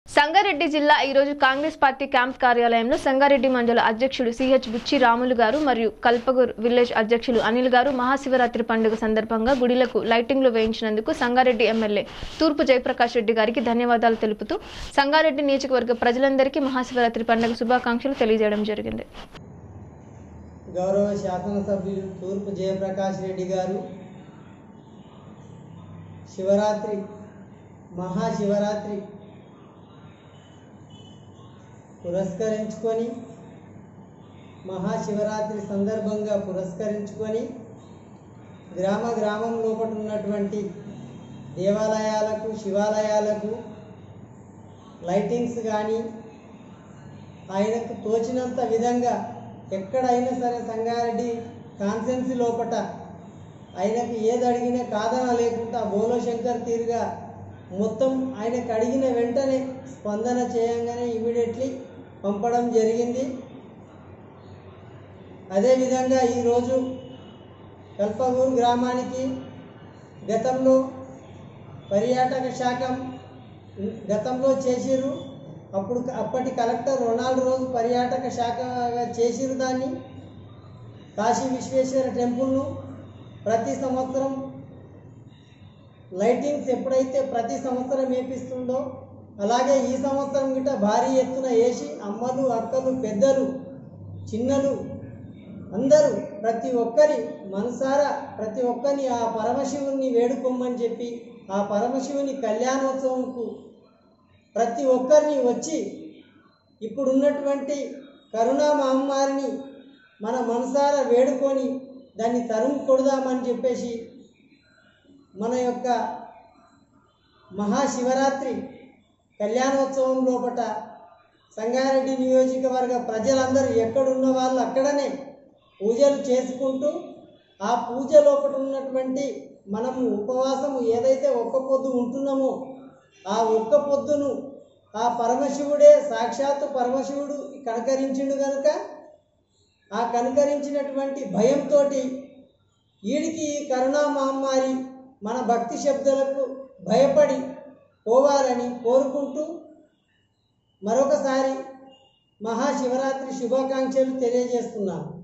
సంగారెడ్డి జిల్లా ఈ రోజు కాంగ్రెస్ పార్టీ క్యాంప్ కార్యాలయంలో సంగారెడ్డి మండల అధ్యక్షుడు సిహెచ్ బుచ్చి రాములు గారు మరియు కల్పగూర్ విలేజ్ అధ్యక్షులు అనిల్ గారు మహాశివరాత్రి పండుగ సందర్భంగా గుడిలకు లైటింగ్లు వేయించినందుకు సంగారెడ్డి ఎమ్మెల్యే తూర్పు జయప్రకాష్ రెడ్డి గారికి ధన్యవాదాలు తెలుపుతూ సంగారెడ్డి నియోజకవర్గ ప్రజలందరికీ మహాశివరాత్రి పండుగ శుభాకాంక్షలు తెలియజేయడం జరిగింది గౌరవ శాసనసభ్యులు తూర్పు జయప్రకాష్ రెడ్డి గారు శివరాత్రి మహాశివరాత్రి పురస్కరించుకొని మహాశివరాత్రి సందర్భంగా పురస్కరించుకొని గ్రామ గ్రామం లోపల ఉన్నటువంటి దేవాలయాలకు శివాలయాలకు లైటింగ్స్ కానీ ఆయనకు తోచినంత విధంగా ఎక్కడైనా సరే సంగారెడ్డి కాన్సెన్సీ లోపట ఆయనకు ఏది అడిగినా కాదన లేకుండా బోలో శంకర్ తీరుగా మొత్తం ఆయనకు అడిగిన వెంటనే స్పందన చేయంగానే ఇమీడియట్లీ పంపడం జరిగింది అదేవిధంగా ఈరోజు కల్పగూరు గ్రామానికి గతంలో పర్యాటక శాఖ గతంలో చేసిర్రు అప్పుడు అప్పటి కలెక్టర్ రొనాల్డ్ రోజు పర్యాటక శాఖగా చేసిరు దాన్ని కాశీ విశ్వేశ్వర టెంపుల్ను ప్రతి సంవత్సరం లైటింగ్స్ ఎప్పుడైతే ప్రతి సంవత్సరం వేపిస్తుందో అలాగే ఈ సంవత్సరం గిట్ట భారీ ఎత్తున వేసి అమ్మలు అక్కలు పెద్దలు చిన్నలు అందరూ ప్రతి ఒక్కరి మనసారా ప్రతి ఒక్కరిని ఆ పరమశివుని వేడుకోమని చెప్పి ఆ పరమశివుని కళ్యాణోత్సవంకు ప్రతి ఒక్కరిని వచ్చి ఇప్పుడున్నటువంటి కరోనా మహమ్మారిని మన మనసారా వేడుకొని దాన్ని తరుము కొడదామని చెప్పేసి మన యొక్క మహాశివరాత్రి కళ్యాణోత్సవం లోపట సంగారెడ్డి నియోజకవర్గ ప్రజలందరూ ఎక్కడున్న వాళ్ళు అక్కడనే పూజలు చేసుకుంటూ ఆ పూజ లోపల ఉన్నటువంటి మనము ఉపవాసము ఏదైతే ఒక్క పొద్దు ఉంటున్నామో ఆ ఒక్క పొద్దును ఆ పరమశివుడే సాక్షాత్తు పరమశివుడు కనకరించిండు కనుక ఆ కనుకరించినటువంటి భయంతో వీడికి ఈ కరోనా మహమ్మారి మన భక్తి శబ్దాలకు భయపడి పోవాలని కోరుకుంటూ మరొకసారి మహాశివరాత్రి శుభాకాంక్షలు తెలియజేస్తున్నాను